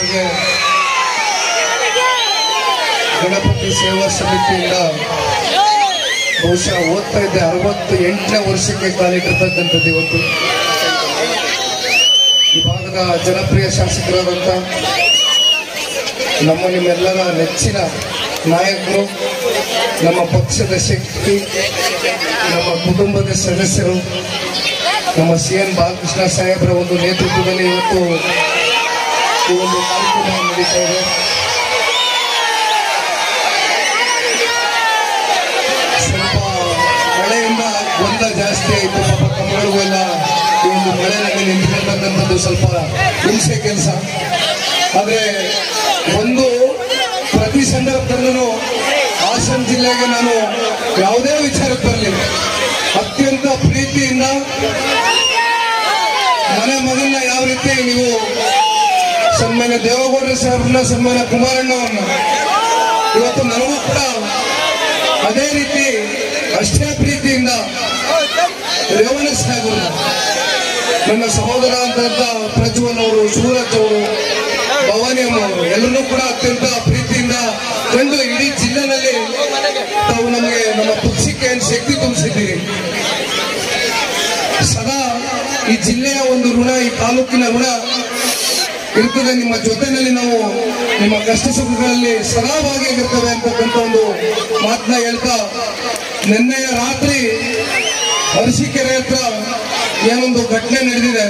ಅವರಿಗೆ ಗಣಪತಿ ಸೇವಾ ಸಮಿತಿಯಿಂದ ಬಹುಶಃ ಓದ್ತಾ ಇದ್ದೆ ಅರವತ್ತು ಎಂಟನೇ ವರ್ಷಕ್ಕೆ ಕಾಲಿಟ್ಟಿರ್ತಕ್ಕಂಥದ್ದು ಇವತ್ತು ಈ ಭಾಗದ ಜನಪ್ರಿಯ ಶಾಸಕರಾದಂಥ ನಮ್ಮ ನಿಮ್ಮೆಲ್ಲರ ನೆಚ್ಚಿನ ನಾಯಕರು ನಮ್ಮ ಪಕ್ಷದ ಶಕ್ತಿ ನಮ್ಮ ಕುಟುಂಬದ ಸದಸ್ಯರು ನಮ್ಮ ಸಿ ಎನ್ ಬಾಲಕೃಷ್ಣ ಸಾಹೇಬರ ಒಂದು ನೇತೃತ್ವದಲ್ಲಿ ಇವತ್ತು ಈ ಒಂದು ಕಾರ್ಯಕ್ರಮ ನಡೀತಾ ಇದೆ ಸ್ವಲ್ಪ ಮಳೆಯಿಂದ ಗೊಂದಲ ಜಾಸ್ತಿ ಆಯಿತು ಪಾಪ ಕಂಬಗಳಿಗೂ ಎಲ್ಲ ಈ ಒಂದು ಮಳೆಯಲ್ಲಿ ನಿಂತ್ಕೊಳ್ತಕ್ಕಂಥದ್ದು ಸ್ವಲ್ಪ ಹಿಂಸೆ ಕೆಲಸ ಆದರೆ ಒಂದು ಪ್ರತಿ ಸಂದರ್ಭದಲ್ಲೂ ಹಾಸನ ಜಿಲ್ಲೆಗೆ ನಾನು ಯಾವುದೇ ವಿಚಾರಕ್ಕೆ ಬರಲಿ ಅತ್ಯಂತ ಪ್ರೀತಿಯಿಂದ ಮನೆ ಮಗನ್ನ ಯಾವ ರೀತಿ ನೀವು ಸನ್ಮಾನ್ಯ ದೇವೇಗೌಡರ ಸಾಹೇಬ್ರನ್ನ ಸನ್ಮಾನ್ಯ ಕುಮಾರಣ್ಣವ್ರನ್ನ ಇವತ್ತು ನನಗೂ ಕೂಡ ಅದೇ ರೀತಿ ಅಷ್ಟೇ ಪ್ರೀತಿಯಿಂದ ರೇವಣ ಸಾಹೇಬರನ್ನ ನನ್ನ ಸಹೋದರ ಅಂತ ಪ್ರಜ್ವಲ್ ಅವರು ಸೂರಜ್ ಅವರು ಭವಾನಿ ಅಮ್ಮ ಅವರು ಎಲ್ಲರೂ ಕೂಡ ಅತ್ಯಂತ ಪ್ರೀತಿಯಿಂದ ಕಂಡು ಇಡೀ ಜಿಲ್ಲೆನಲ್ಲಿ ತಾವು ನಮಗೆ ನಮ್ಮ ಪಕ್ಷಕ್ಕೆ ಏನು ಶಕ್ತಿ ತುಂಬಿಸಿದ್ದೀರಿ ಸದಾ ಈ ಜಿಲ್ಲೆಯ ಒಂದು ಋಣ ಈ ತಾಲೂಕಿನ ಋಣ ಇರ್ತದೆ ನಿಮ್ಮ ಜೊತೆನಲ್ಲಿ ನಾವು ನಿಮ್ಮ ಕಷ್ಟ ಸುಖಗಳಲ್ಲಿ ಸದಾ ಭಾಗಿಯಾಗಿರ್ತೇವೆ ಅಂತಕ್ಕಂಥ ಒಂದು ಮಾತನ್ನ ಹೇಳ್ತಾ ನಿನ್ನೆಯ ರಾತ್ರಿ ಅರಸೀಕೆರೆ ಹತ್ರ ಏನೊಂದು ಘಟನೆ ನಡೆದಿದೆ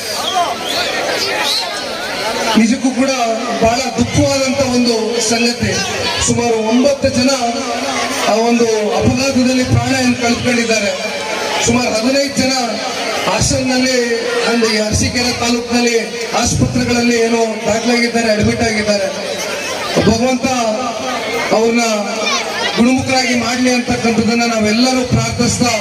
ನಿಜಕ್ಕೂ ಕೂಡ ಬಹಳ ದುಃಖವಾದಂತ ಒಂದು ಸಂಗತಿ ಸುಮಾರು ಒಂಬತ್ತು ಜನ ಆ ಒಂದು ಅಪಘಾತದಲ್ಲಿ ಪ್ರಾಣವನ್ನು ಕಳೆದುಕೊಂಡಿದ್ದಾರೆ ಸುಮಾರು ಹದಿನೈದು ಜನ ಹಾಸನ್ನಲ್ಲಿ ಒಂದು ಈ ಅರಸೀಕೆರೆ ತಾಲೂಕಿನಲ್ಲಿ ಆಸ್ಪತ್ರೆಗಳಲ್ಲಿ ಏನೋ ದಾಖಲಾಗಿದ್ದಾರೆ ಅಡ್ಮಿಟ್ ಆಗಿದ್ದಾರೆ ಭಗವಂತ ಅವ್ರನ್ನ ಗುಣಮುಖರಾಗಿ ಮಾಡಲಿ ಅಂತಕ್ಕಂಥದ್ದನ್ನ ನಾವೆಲ್ಲರೂ ಪ್ರಾರ್ಥಿಸ್ತಾ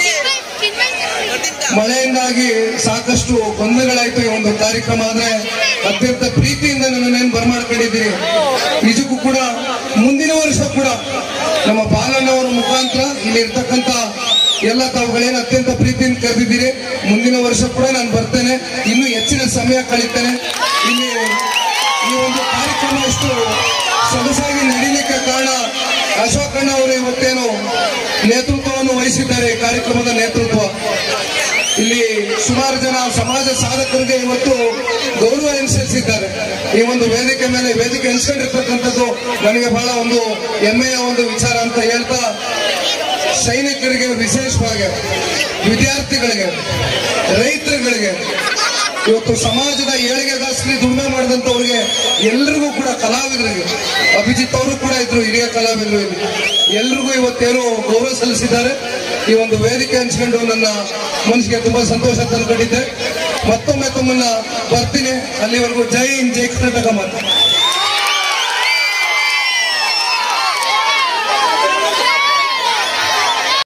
ಮಳೆಯಿಂದಾಗಿ ಸಾಕಷ್ಟು ಗೊಂದಲಗಳಾಯ್ತು ಈ ಒಂದು ಕಾರ್ಯಕ್ರಮ ಆದ್ರೆ ಅತ್ಯಂತ ಪ್ರೀತಿಯಿಂದ ನನ್ನನ್ನೇನು ಬರ್ಮಾಡ್ಕೊಂಡಿದ್ದೀರಿ ನಿಜಕ್ಕೂ ಕೂಡ ಮುಂದಿನ ವರ್ಷ ಕೂಡ ನಮ್ಮ ಬಾಲಣ್ಣವರ ಮುಖಾಂತರ ಇಲ್ಲಿ ಇರ್ತಕ್ಕಂಥ ಎಲ್ಲ ತಾವುಗಳೇನು ಅತ್ಯಂತ ಪ್ರೀತಿಯಿಂದ ಕರೆದಿದ್ದೀರಿ ಮುಂದಿನ ವರ್ಷ ಕೂಡ ನಾನು ಬರ್ತೇನೆ ಇನ್ನೂ ಹೆಚ್ಚಿನ ಸಮಯ ಕಳೀತೇನೆ ಇಲ್ಲಿ ಈ ಒಂದು ಕಾರ್ಯಕ್ರಮ ಇಷ್ಟು ಸೊಗಸಾಗಿ ನಡೀಲಿಕ್ಕೆ ಕಾರಣ ಅಶೋಕಣ್ಣ ಅವರು ಇವತ್ತೇನು ನೇತೃತ್ವವನ್ನು ವಹಿಸಿದ್ದಾರೆ ಈ ಕಾರ್ಯಕ್ರಮದ ನೇತೃತ್ವ ಇಲ್ಲಿ ಸುಮಾರು ಜನ ಸಮಾಜ ಸಾಧಕರಿಗೆ ಇವತ್ತು ಗೌರವ ಎನಿಸಿದ್ದಾರೆ ಈ ಒಂದು ವೇದಿಕೆ ಮೇಲೆ ವೇದಿಕೆ ಎನಿಸ್ಕೊಂಡಿರ್ತಕ್ಕಂಥದ್ದು ನನಗೆ ಬಹಳ ಒಂದು ಹೆಮ್ಮೆಯ ಒಂದು ವಿಚಾರ ಅಂತ ಹೇಳ್ತಾ ಸೈನಿಕರಿಗೆ ವಿಶೇಷವಾಗಿ ವಿದ್ಯಾರ್ಥಿಗಳಿಗೆ ರೈತರುಗಳಿಗೆ ಇವತ್ತು ಸಮಾಜದ ಏಳಿಗೆಗೋಸ್ಕರ ದುಡಿಮೆ ಮಾಡಿದಂಥವ್ರಿಗೆ ಎಲ್ರಿಗೂ ಕೂಡ ಕಲಾವಿದರಿಗೆ ಅಭಿಜಿತ್ ಅವರು ಕೂಡ ಇದ್ರು ಹಿರಿಯ ಕಲಾವಿದರು ಇಲ್ಲಿ ಎಲ್ರಿಗೂ ಇವತ್ತೇನು ಗೌರವ ಸಲ್ಲಿಸಿದ್ದಾರೆ ಈ ಒಂದು ವೇದಿಕೆ ಹಂಚ್ಕೊಂಡು ನನ್ನ ಮನಸ್ಸಿಗೆ ತುಂಬಾ ಸಂತೋಷ ತಂದ್ಕೊಂಡಿದ್ದೆ ಮತ್ತೊಮ್ಮೆ ತಮ್ಮನ್ನ ಬರ್ತೀನಿ ಅಲ್ಲಿವರೆಗೂ ಜೈ ಹಿಂದ್ ಜೈ ಕರ್ನಾಟಕ ಮಾತು